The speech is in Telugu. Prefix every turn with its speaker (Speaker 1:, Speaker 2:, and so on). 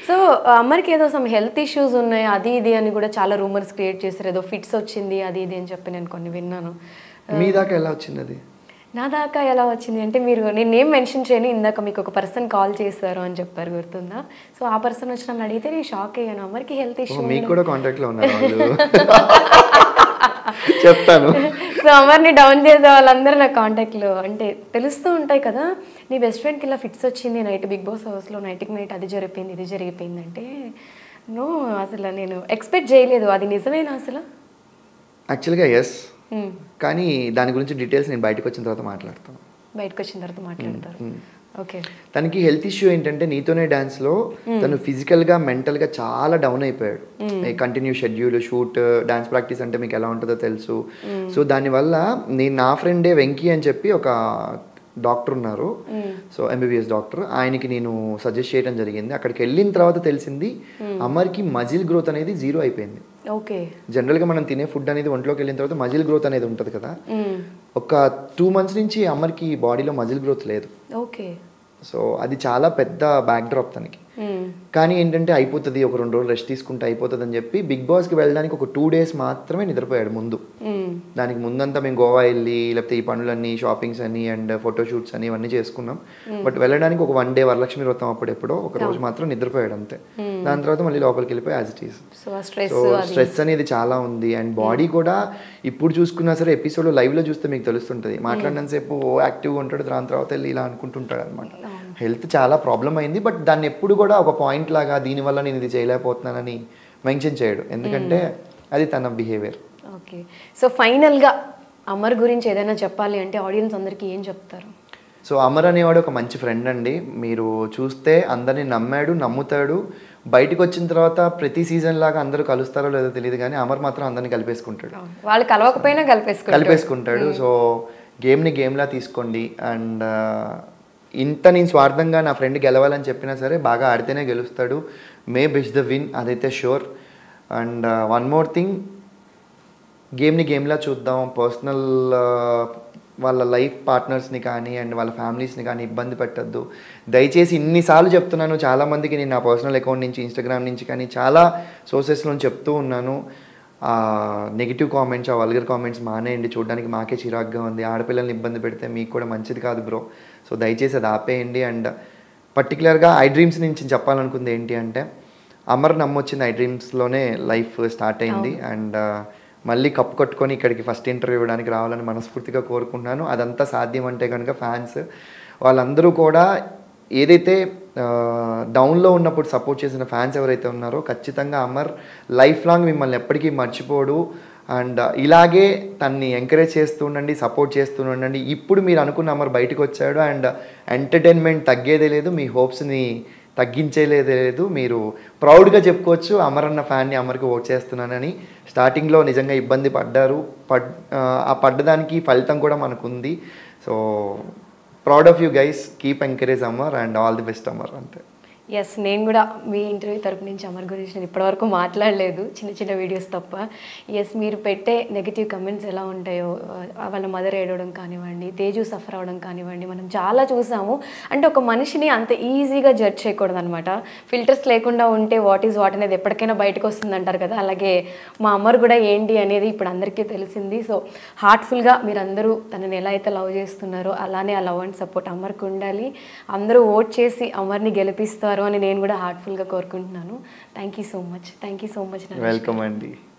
Speaker 1: సో అమ్మరికి ఏదో సమ్ హెల్త్ ఇష్యూస్ ఉన్నాయి అది ఇది అని కూడా చాలా రూమర్స్ క్రియేట్ చేశారు ఏదో ఫిట్స్ వచ్చింది అది ఇది అని చెప్పి నేను కొన్ని విన్నాను
Speaker 2: మీ దాకా ఎలా వచ్చింది అది
Speaker 1: నా దాకా ఎలా వచ్చింది అంటే మీరు నేను నేమ్ మెన్షన్ చేయను ఇందాక మీకు ఒక పర్సన్ కాల్ చేశారు అని చెప్పారు గుర్తుందా సో ఆ పర్సన్ వచ్చి నన్ను అడిగితే నేను షాక్ అయ్యాను అమ్మరికి హెల్త్
Speaker 2: ఓ,
Speaker 1: ఇష్యూ
Speaker 2: మీకు కూడా కాంటాక్ట్ లో ఉన్నారు వాళ్ళు చెప్తాను
Speaker 1: సో అమర్ని డౌన్ చేసే వాళ్ళందరూ నా కాంటాక్ట్లో అంటే తెలుస్తూ ఉంటాయి కదా నీ బెస్ట్ ఫ్రెండ్కి ఇలా ఫిట్స్ వచ్చింది నైట్ బిగ్ బాస్ హౌస్లో నైట్కి నైట్ అది జరిగిపోయింది ఇది జరిగిపోయింది అంటే నో అసలు నేను ఎక్స్పెక్ట్ చేయలేదు అది నిజమేనా అసలు
Speaker 2: యాక్చువల్గా ఎస్
Speaker 1: Hmm.
Speaker 2: కానీ దాని గురించి డీటెయిల్స్ నేను బయటకు వచ్చిన తర్వాత మాట్లాడతాను
Speaker 1: బయటకు వచ్చిన తర్వాత మాట్లాడతారు ఓకే
Speaker 2: తనకి హెల్త్ ఇష్యూ ఏంటంటే నీతోనే డాన్స్ లో తను ఫిజికల్ గా మెంటల్ గా చాలా డౌన్ అయిపోయాడు continue schedule shoot dance practice అంటే మీకు ఎలా ఉంటుందో తెలుసు సో దానివల్ల నేను నా ఫ్రెండే వెంకీ అని చెప్పి ఒక డాక్టర్ ఉన్నారు సో ఎంబీబీఎస్ డాక్టర్ ఆయనకి నేను సజెస్ట్ చేయడం జరిగింది అక్కడికి వెళ్ళిన తర్వాత తెలిసింది అమ్మరికి మజిల్ గ్రోత్ అనేది జీరో అయిపోయింది
Speaker 1: ఓకే
Speaker 2: జనరల్గా మనం తినే ఫుడ్ అనేది ఒంట్లోకి వెళ్ళిన తర్వాత మజిల్ గ్రోత్ అనేది ఉంటుంది కదా ఒక టూ మంత్స్ నుంచి అమ్మరికి బాడీలో మజిల్ గ్రోత్ లేదు
Speaker 1: ఓకే
Speaker 2: సో అది చాలా పెద్ద బ్యాక్ డ్రాప్ తనకి కానీ ఏంటంటే అయిపోతుంది ఒక రెండు రోజులు రెస్ట్ తీసుకుంటే అయిపోతుంది అని చెప్పి బిగ్ బాస్కి వెళ్ళడానికి ఒక టూ డేస్ మాత్రమే నిద్రపోయాడు ముందు దానికి ముందంతా మేము గోవా వెళ్ళి లేకపోతే ఈ పనులన్నీ షాపింగ్స్ అని అండ్ ఫోటోషూట్స్ అని ఇవన్నీ చేసుకున్నాం బట్ వెళ్ళడానికి ఒక వన్ డే వరలక్ష్మి వ్రతం అప్పుడెప్పుడో ఒక రోజు మాత్రం నిద్రపోయాడు అంతే దాని తర్వాత మళ్ళీ లోపలికి వెళ్ళిపోయి యాజ్ ఇట్ ఈస్
Speaker 1: సో ఆ స్ట్రెస్
Speaker 2: సో స్ట్రెస్ అనేది చాలా ఉంది అండ్ బాడీ కూడా ఇప్పుడు చూసుకున్నా సరే ఎపిసోడ్ లైవ్ లో చూస్తే మీకు తెలుస్తుంటది మాట్లాడినంతసేపు ఓ యాక్టివ్గా ఉంటాడు దాని తర్వాత వెళ్ళి ఇలా అనుకుంటుంటాడు అనమాట హెల్త్ చాలా ప్రాబ్లం అయింది బట్ దాన్ని ఎప్పుడు కూడా ఒక పాయింట్ లాగా దీనివల్ల నేను ఇది చేయలేకపోతున్నానని మెన్షన్ చేయడు ఎందుకంటే అది తన బిహేవియర్
Speaker 1: ఓకే సో ఫైనల్గా అమర్ గురించి ఏదైనా చెప్పాలి అంటే ఆడియన్స్ అందరికీ ఏం చెప్తారు
Speaker 2: సో అమర్ అనేవాడు ఒక మంచి ఫ్రెండ్ అండి మీరు చూస్తే అందరిని నమ్మాడు నమ్ముతాడు బయటకు వచ్చిన తర్వాత ప్రతి సీజన్ లాగా అందరూ కలుస్తారో లేదో తెలియదు కానీ అమర్ మాత్రం అందరిని కలిపేసుకుంటాడు
Speaker 1: వాళ్ళు కలవకపోయినా కలిపేసుకుంటారు
Speaker 2: కలిపేసుకుంటాడు సో గేమ్ని గేమ్లా తీసుకోండి అండ్ ఇంత నేను స్వార్థంగా నా ఫ్రెండ్ గెలవాలని చెప్పినా సరే బాగా ఆడితేనే గెలుస్తాడు మే బెస్ట్ ద విన్ అదైతే sure and one more thing గేమ్ని గేమ్లా చూద్దాం పర్సనల్ వాళ్ళ లైఫ్ పార్ట్నర్స్ని కానీ అండ్ వాళ్ళ ఫ్యామిలీస్ని కానీ ఇబ్బంది పెట్టద్దు దయచేసి ఇన్నిసార్లు చెప్తున్నాను చాలామందికి నేను నా పర్సనల్ అకౌంట్ నుంచి ఇన్స్టాగ్రామ్ నుంచి కానీ చాలా సోర్సెస్లో చెప్తూ ఉన్నాను నెగిటివ్ కామెంట్స్ ఆ వల్గర్ కామెంట్స్ మానేయండి చూడడానికి మాకే చిరాగ్గా ఉంది ఆడపిల్లల్ని ఇబ్బంది పెడితే మీకు కూడా మంచిది కాదు బ్రో సో దయచేసి అది ఆపేయండి అండ్ పర్టికులర్గా ఐ డ్రీమ్స్ నుంచి చెప్పాలనుకుంది ఏంటి అంటే అమర్ నమ్మొచ్చింది ఐ డ్రీమ్స్లోనే లైఫ్ స్టార్ట్ అయింది అండ్ మళ్ళీ కప్పు కట్టుకొని ఇక్కడికి ఫస్ట్ ఇంటర్వ్యూ ఇవ్వడానికి రావాలని మనస్ఫూర్తిగా కోరుకుంటున్నాను అదంతా సాధ్యం అంటే కనుక ఫ్యాన్స్ వాళ్ళందరూ కూడా ఏదైతే డౌన్లో ఉన్నప్పుడు సపోర్ట్ చేసిన ఫ్యాన్స్ ఎవరైతే ఉన్నారో ఖచ్చితంగా అమర్ లైఫ్ లాంగ్ మిమ్మల్ని ఎప్పటికీ మర్చిపోడు అండ్ ఇలాగే తన్ని ఎంకరేజ్ చేస్తూ ఉండండి సపోర్ట్ చేస్తూ ఉండండి ఇప్పుడు మీరు అనుకున్న అమర్ బయటకు వచ్చాడు అండ్ ఎంటర్టైన్మెంట్ తగ్గేదే లేదు మీ హోప్స్ని తగ్గించేలేదే లేదు మీరు ప్రౌడ్గా చెప్పుకోవచ్చు అమర్ అన్న ఫ్యాన్ని అమర్కి ఓట్ చేస్తున్నానని స్టార్టింగ్లో నిజంగా ఇబ్బంది పడ్డారు పడ్ ఆ పడ్డదానికి ఫలితం కూడా మనకుంది so proud of you guys keep encourage Amar and all the best Amar అంతే
Speaker 1: ఎస్ నేను కూడా మీ ఇంటర్వ్యూ తరపు నుంచి అమర్ గురించి నేను ఇప్పటివరకు మాట్లాడలేదు చిన్న చిన్న వీడియోస్ తప్ప ఎస్ మీరు పెట్టే నెగిటివ్ కమెంట్స్ ఎలా ఉంటాయో ఆ, వాళ్ళ మదర్ ఏడవడం కానివ్వండి తేజు సఫర్ అవడం కానివ్వండి మనం చాలా చూసాము అంటే ఒక మనిషిని అంత ఈజీగా జడ్జ్ చేయకూడదు అనమాట ఫిల్టర్స్ లేకుండా ఉంటే వాట్ ఈజ్ వాట్ అనేది ఎప్పటికైనా బయటకు వస్తుంది అంటారు కదా అలాగే మా అమ్మరు కూడా ఏంటి అనేది ఇప్పుడు అందరికీ తెలిసింది సో హార్ట్ఫుల్గా మీరు అందరూ తనని ఎలా అయితే లవ్ చేస్తున్నారో అలానే ఆ లవ్ అండ్ సపోర్ట్ అమర్కి ఉండాలి అందరూ ఓట్ చేసి అమర్ని గెలిపిస్తారు అని నేను కూడా హార్ట్ఫుల్గా కోరుకుంటున్నాను thank you so much thank you so much
Speaker 2: welcome అండి